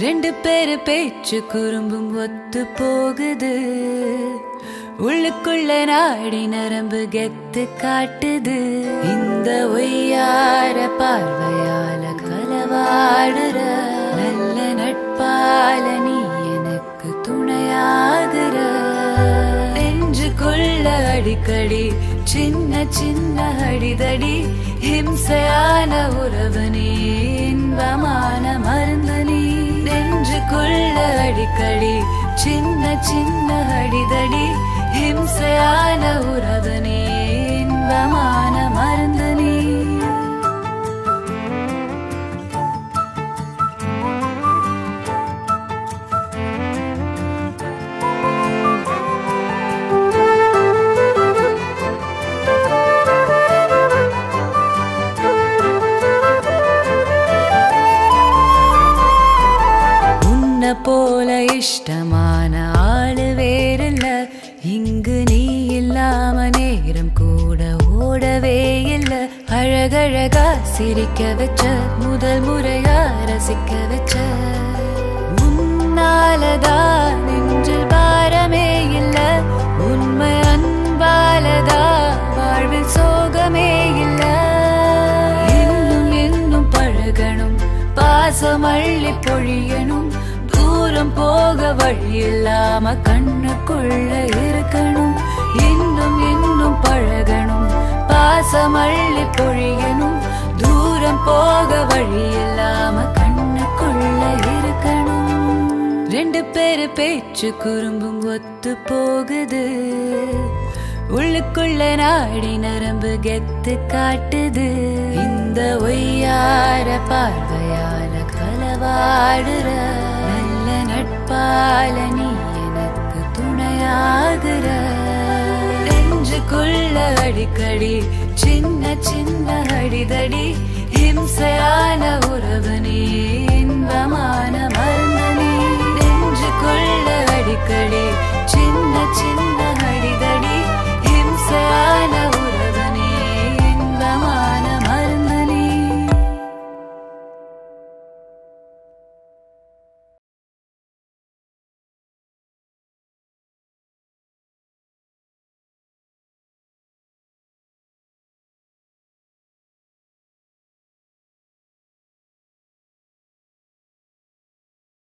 ரெண்டு பேரு பேச்சு குறும்பும் ஒத்து போகுது உள்ளுக்குள்ள நாடி நரம்பு கெத்து காட்டுது இந்த ஒய்யார பார்வையால களவாடுற நல்ல நட்பால நீ எனக்கு துணையாகுற நெஞ்சுக்குள்ள அடிக்கடி சின்ன சின்ன அடிதடி ஹிம்சையான உறவு நீ இன்பமான மருந்து நீ நெஞ்சுக்குள்ள அடிக்கடி சின்ன சின்ன அடிதடி ஹிம்சையான உறவு நீ இன்பமான மருந்து நீ உன்னை போல இஷ்டமான ஆளு வேறில்ல இங்கு நீ இல்லாம நேரம் கூட ஓடவே இல்ல அழகழகா சிரிக்க வச்ச முதல் முறையா ரசிக்க வச்ச உன்னாலதான் நெஞ்சில் பாரமே இல்ல உண்மை அன்பாலதா வாழ்வில் சோகமே இல்ல இன்னும் இன்னும் பழகணும் பாசம் அள்ளி பொழியணும் தூரம் போக வழி இல்லாம கண்ணுக்குள்ள இருக்கணும் இன்னும் இன்னும் பழகணும் பாசம் அள்ளி பொழியணும் தூரம் போக வழி இல்லாம கண்ணுக்குள்ள இருக்கணும் ரெண்டு பேரு பேச்சு குறும்பும் ஒத்து போகுது உள்ளுக்குள்ள நாடி நரம்பு கெத்து காட்டுது இந்த ஒய்யார பார்வையால களவாடுற நல்ல நட்பால நீ எனக்கு துணையாகுற நெஞ்சுக்குள்ள அடிக்கடி சின்ன சின்ன அடிதடி ஹிம்சையான உறவு நீ இன்பமான மருந்து நீ நெஞ்சுக்குள்ள அடிக்கடி சின்ன சின்ன அடிதடி